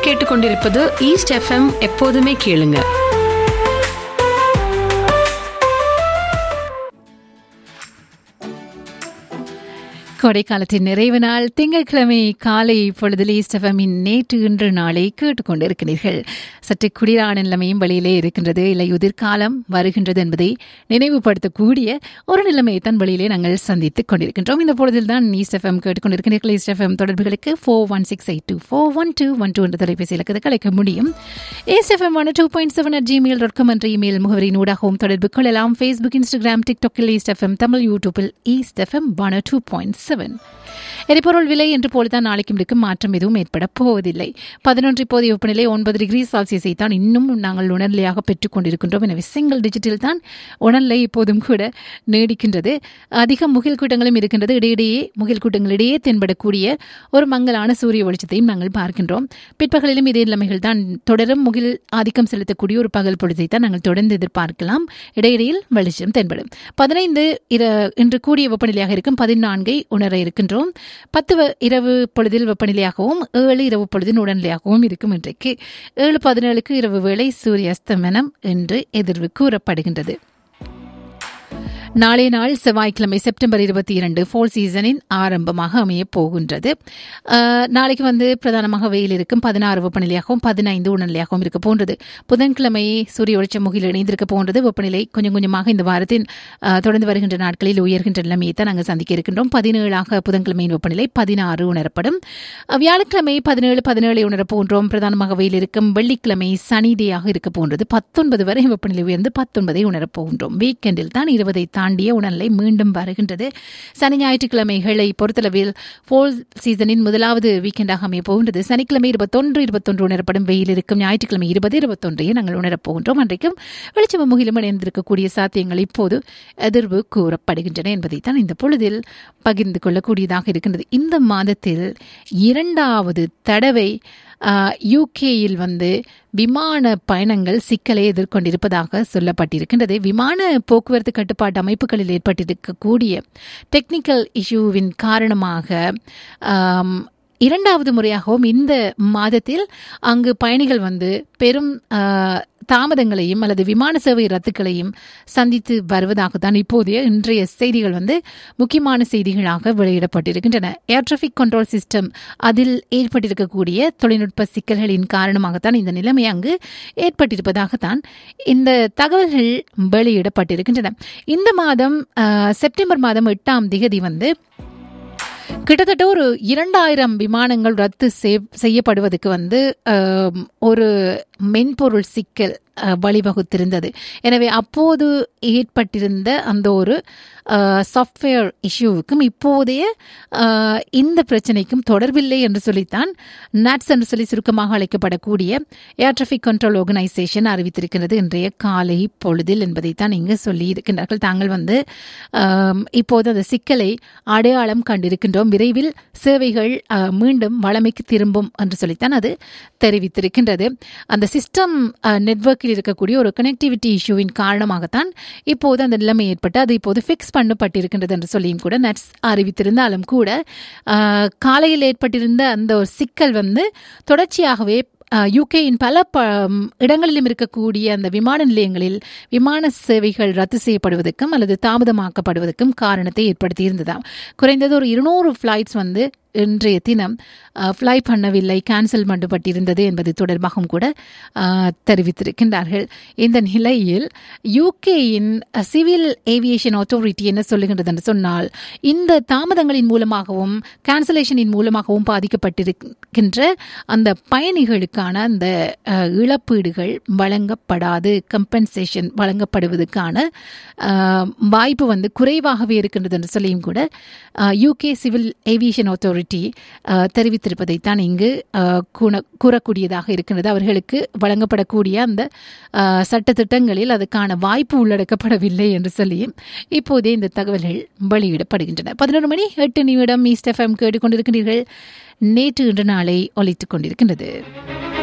கேட்டுக்கொண்டிருப்பது east FM எப்போதுமே கேளுங்க கோடைக்காலத்தின் நிறைவு நாள் திங்கட்கிழமை காலை பொழுதில் ஈஸ்டஃபமின் நேற்று இன்று நாளை கேட்டுக்கொண்டிருக்கிறீர்கள் சற்று குளிரான நிலைமையும் வெளியிலே இருக்கின்றது இல்லை உதிர்காலம் வருகின்றது என்பதை நினைவுபடுத்தக்கூடிய ஒரு நிலைமையை தான் வெளியிலே நாங்கள் சந்தித்துக் கொண்டிருக்கின்றோம் இந்த பொழுதில் தான் ஈஸ்டஃபம் கேட்டுக்கொண்டிருக்கிறீர்கள் ஈஸ்டஃபம் தொடர்புகளுக்கு four one six eight two four one two one two என்ற தொலைபேசி இலக்கத்தை கலைக்க முடியும் East FM one two point seven at Gmail dot com என்ற இமெயில் முகவரியின் ஊடாகவும் தொடர்பு கொள்ளலாம் ஃபேஸ்புக் இன்ஸ்டாகிராம் டிக்டாக்கில் ஈஸ்டஃபம் தமிழ் யூடியூபில் East FM one two point seven எரிபொருள் விலை என்று போலதான் நாளைக்கும் இருக்கும் மாற்றம் எதுவும் ஏற்பட போவதில்லை பதினொன்று இப்போதைய வெப்பநிலை ஒன்பது டிகிரி செல்சியஸை தான் இன்னும் நாங்கள் உணர்நிலையாக பெற்றுக் கொண்டிருக்கின்றோம் எனவே சிங்கிள் டிஜிட்டில் தான் உணர்நிலை இப்போதும் கூட நீடிக்கின்றது அதிக முகில் கூட்டங்களும் இருக்கின்றது இடையிடையே முகில் கூட்டங்களிடையே தென்படக்கூடிய ஒரு மங்கலான சூரிய வெளிச்சத்தையும் நாங்கள் பார்க்கின்றோம் பிற்பகலிலும் இதே நிலைமைகள் தான் தொடரும் முகில் ஆதிக்கம் செலுத்தக்கூடிய ஒரு பகல் பொழுதை தான் நாங்கள் தொடர்ந்து எதிர்பார்க்கலாம் இடையிடையில் வெளிச்சம் தென்படும் பதினைந்து இன்று கூடிய வெப்பநிலையாக இருக்கும் பதினான்கை உணர இருக்கின்றோம் பத்து இரவு பொழுதில் வெப்பநிலையாகவும் ஏழு இரவு பொழுதின் உடல்நிலையாகவும் இருக்கும் இன்றைக்கு ஏழு பதினேழுக்கு இரவு வேளை சூரிய அஸ்தமனம் என்று எதிர்வு கூறப்படுகின்றது நாளை நாள் செவ்வாய்க்கிழமை செப்டம்பர் இருபத்தி இரண்டு ஃபோல் சீசனின் ஆரம்பமாக அமைய போகின்றது நாளைக்கு வந்து பிரதானமாக வெயில் இருக்கும் பதினாறு வெப்பநிலையாகவும் பதினைந்து உணர்நிலையாகவும் இருக்க போன்றது புதன்கிழமை சூரிய ஒளிச்சம் முகில் இணைந்திருக்க போன்றது வெப்பநிலை கொஞ்சம் கொஞ்சமாக இந்த வாரத்தின் தொடர்ந்து வருகின்ற நாட்களில் உயர்கின்ற நிலைமையை தான் நாங்கள் சந்திக்க இருக்கின்றோம் பதினேழாக புதன்கிழமையின் வெப்பநிலை பதினாறு உணரப்படும் வியாழக்கிழமை பதினேழு பதினேழு உணர போன்றோம் பிரதானமாக வெயில் இருக்கும் வெள்ளிக்கிழமை சனிதேயாக இருக்க போன்றது பத்தொன்பது வரை வெப்பநிலை உயர்ந்து பத்தொன்பதை உணரப் போகின்றோம் வீக்கெண்டில் தான் இருபதை தாண்டிய உடல்நிலை மீண்டும் வருகின்றது சனி ஞாயிற்றுக்கிழமைகளை பொறுத்தளவில் ஃபோல் சீசனின் முதலாவது வீக்கெண்டாக அமைய போகின்றது சனிக்கிழமை இருபத்தொன்று இருபத்தொன்று உணரப்படும் வெயில் இருக்கும் ஞாயிற்றுக்கிழமை இருபது இருபத்தொன்றையே நாங்கள் உணரப் போகின்றோம் அன்றைக்கும் வெளிச்சம் முகிலும் இணைந்திருக்கக்கூடிய சாத்தியங்கள் இப்போது எதிர்வு கூறப்படுகின்றன என்பதைத்தான் இந்த பொழுதில் பகிர்ந்து கொள்ளக்கூடியதாக இருக்கின்றது இந்த மாதத்தில் இரண்டாவது தடவை யூகேயில் வந்து விமான பயணங்கள் சிக்கலை எதிர்கொண்டிருப்பதாக சொல்லப்பட்டிருக்கின்றது விமான போக்குவரத்து கட்டுப்பாட்டு அமைப்புகளில் ஏற்பட்டிருக்கக்கூடிய டெக்னிக்கல் இஷ்யூவின் காரணமாக இரண்டாவது முறையாகவும் இந்த மாதத்தில் அங்கு பயணிகள் வந்து பெரும் தாமதங்களையும் அல்லது விமான சேவை ரத்துக்களையும் சந்தித்து வருவதாக தான் இப்போதைய இன்றைய செய்திகள் வந்து முக்கியமான செய்திகளாக வெளியிடப்பட்டிருக்கின்றன ஏர் டிராஃபிக் கண்ட்ரோல் சிஸ்டம் அதில் ஏற்பட்டிருக்கக்கூடிய தொழில்நுட்ப சிக்கல்களின் காரணமாகத்தான் இந்த நிலைமை அங்கு ஏற்பட்டிருப்பதாகத்தான் இந்த தகவல்கள் வெளியிடப்பட்டிருக்கின்றன இந்த மாதம் செப்டம்பர் மாதம் எட்டாம் திகதி வந்து கிட்டத்தட்ட ஒரு இரண்டாயிரம் விமானங்கள் ரத்து செய்யப்படுவதற்கு வந்து ஒரு மென்பொருள் சிக்கல் வழிவகுத்திருந்தது எனவே அப்போது ஏற்பட்டிருந்த அந்த ஒரு சாஃப்ட்வேர் இஷ்யூவுக்கும் இப்போதைய இந்த பிரச்சனைக்கும் தொடர்பில்லை என்று சொல்லித்தான் நாட்ஸ் என்று சொல்லி சுருக்கமாக அழைக்கப்படக்கூடிய ஏர் டிராஃபிக் கண்ட்ரோல் ஆர்கனைசேஷன் அறிவித்திருக்கிறது இன்றைய காலை பொழுதில் என்பதைத்தான் இங்கு சொல்லி இருக்கின்றார்கள் தாங்கள் வந்து இப்போது அந்த சிக்கலை அடையாளம் கண்டிருக்கின்றோம் விரைவில் சேவைகள் மீண்டும் வளமைக்கு திரும்பும் என்று சொல்லித்தான் அது தெரிவித்திருக்கின்றது அந்த சிஸ்டம் நெட்ஒர்க்கில் இருக்கக்கூடிய ஒரு கனெக்டிவிட்டி இஷ்யூவின் காரணமாகத்தான் இப்போது அந்த நிலைமை ஏற்பட்டு அது இப்போது ஃபிக்ஸ் பண்ணப்பட்டிருக்கின்றது என்று சொல்லியும் கூட நட்ஸ் அறிவித்திருந்தாலும் கூட காலையில் ஏற்பட்டிருந்த அந்த ஒரு சிக்கல் வந்து தொடர்ச்சியாகவே யூகேயின் பல ப இடங்களிலும் இருக்கக்கூடிய அந்த விமான நிலையங்களில் விமான சேவைகள் ரத்து செய்யப்படுவதற்கும் அல்லது தாமதமாக்கப்படுவதற்கும் காரணத்தை ஏற்படுத்தியிருந்ததாம் குறைந்தது ஒரு இருநூறு ஃப்ளைட்ஸ் வந்து இன்றைய தினம் ஃப்ளை பண்ணவில்லை கேன்சல் பண்ணப்பட்டிருந்தது என்பது தொடர்பாகவும் கூட தெரிவித்திருக்கின்றார்கள் இந்த நிலையில் யூகேயின் சிவில் ஏவியேஷன் அத்தாரிட்டி என்ன சொல்லுகின்றது என்று சொன்னால் இந்த தாமதங்களின் மூலமாகவும் கேன்சலேஷனின் மூலமாகவும் பாதிக்கப்பட்டிருக்கின்ற அந்த பயணிகளுக்கான அந்த இழப்பீடுகள் வழங்கப்படாது கம்பன்சேஷன் வழங்கப்படுவதற்கான வாய்ப்பு வந்து குறைவாகவே இருக்கின்றது என்று சொல்லியும் கூட யூகே சிவில் ஏவியேஷன் அத்தாரிட்டி தெரிவித்திருப்பதைத்தான் இங்கு கூறக்கூடியதாக இருக்கின்றது அவர்களுக்கு வழங்கப்படக்கூடிய அந்த சட்டத்திட்டங்களில் அதுக்கான வாய்ப்பு உள்ளடக்கப்படவில்லை என்று சொல்லியும் இப்போதே இந்த தகவல்கள் வெளியிடப்படுகின்றன பதினொரு மணி எட்டு நிமிடம் ஈஸ்ட் எஃப்எம் கேட்டுக்கொண்டிருக்கின்றீர்கள் நேற்று இன்று நாளை ஒலித்துக் கொண்டிருக்கின்றது